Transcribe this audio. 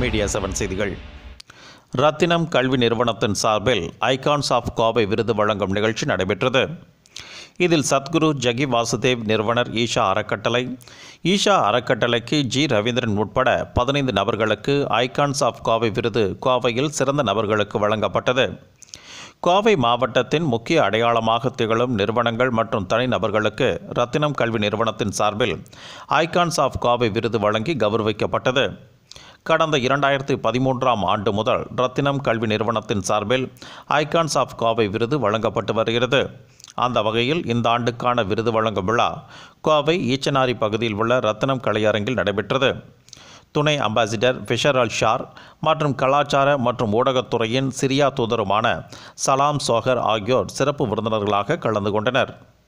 media seven செய்திகள் ரத்தினம் கல்வி நிறுவனத்தின் சார்பில் ஐகான்ஸ் ஆஃப் கோவை விருது வழங்கும் நிகழ்ச்சி நடைபெற்றது இதில் சத்குரு ஜகி வாசுதேவ் நிறுவனர் ஈஷா அறக்கட்டளை ஈஷா அறக்கட்டளைக்கு ஜி ரவீந்திரன் உட்பட பதினைந்து நபர்களுக்கு ஐகான்ஸ் ஆஃப் கோவை விருது கோவையில் சிறந்த நபர்களுக்கு வழங்கப்பட்டது கோவை மாவட்டத்தின் முக்கிய அடையாளமாக திகழும் நிறுவனங்கள் மற்றும் தனிநபர்களுக்கு ரத்தினம் கல்வி நிறுவனத்தின் சார்பில் ஐகான்ஸ் ஆஃப் கோவை விருது வழங்கி கௌரவிக்கப்பட்டது கடந்த இரண்டாயிரத்தி பதிமூன்றாம் ஆண்டு முதல் ரத்தினம் கல்வி நிறுவனத்தின் சார்பில் ஐகான்ஸ் ஆஃப் கோவை விருது வழங்கப்பட்டு வருகிறது அந்த வகையில் இந்த ஆண்டுக்கான விருது வழங்கும் விழா கோவை ஈச்சனாரி பகுதியில் உள்ள ரத்தினம் கலையரங்கில் நடைபெற்றது துணை அம்பாசிடர் ஃபிஷர் அல் ஷார் மற்றும் கலாச்சார மற்றும் ஊடகத்துறையின் சிரியா தூதருமான சலாம் சோஹர் ஆகியோர் சிறப்பு விருந்தினர்களாக கலந்து கொண்டனர்